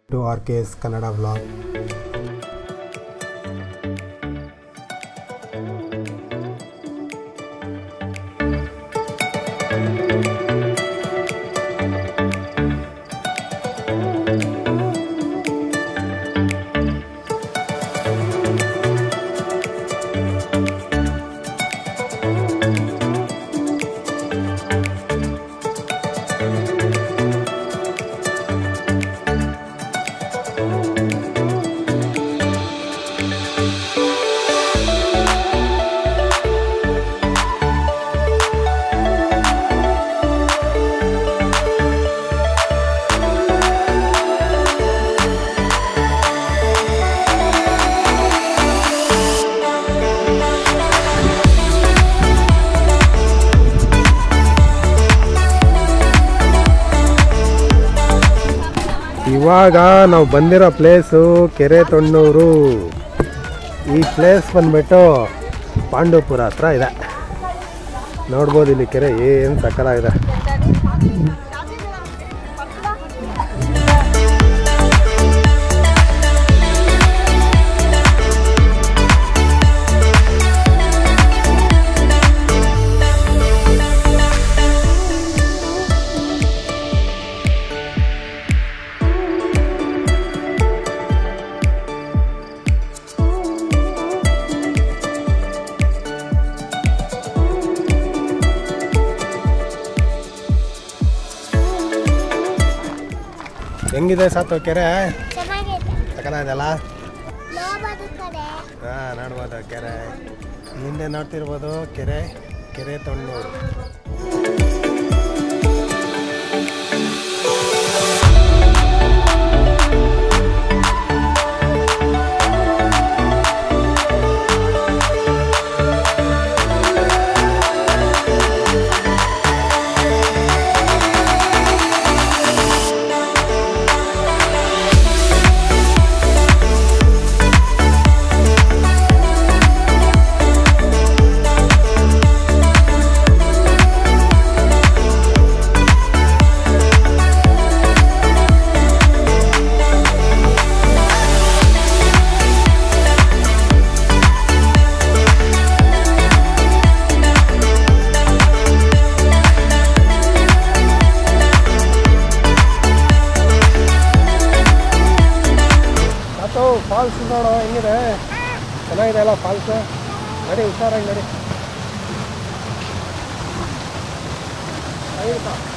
to R K S Kannada blog ಇವಾಗ ನಾವು ಬಂದಿರೋ ಪ್ಲೇಸು ಕೆರೆ ತೊಣ್ಣೂರು ಈ ಪ್ಲೇಸ್ ಬಂದ್ಬಿಟ್ಟು ಪಾಂಡವಪುರ ಹತ್ರ ಇದೆ ನೋಡ್ಬೋದು ಇಲ್ಲಿ ಕೆರೆ ಏನು ಸಕ್ಕಲಾಗಿದೆ ಹೆಂಗಿದೆ ಸಾತು ಕೆರೆ ಚೆನ್ನಾಗೈತೆ ಸಕ್ಕಲಾಗಿದೆಲ್ಲ ಲೋಬದ ಕಡೆ ಹಾಂ ನೋಡ್ಬೋದು ಕೆರೆ ಹಿಂದೆ ನೋಡ್ತಿರ್ಬೋದು ಕೆರೆ ಕೆರೆ ತೊಣ್ಣೂರು ಸಾತು ಫಾಲ್ಸ್ ನೋಡು ಹೆಂಗಿದೆ ಚೆನ್ನಾಗಿದೆ ಅಲ್ಲ ಫಾಲ್ಸ್ ನಡಿ ಹುಷಾರಾಗಿ ನಡಿ ಆಯ್ತಾ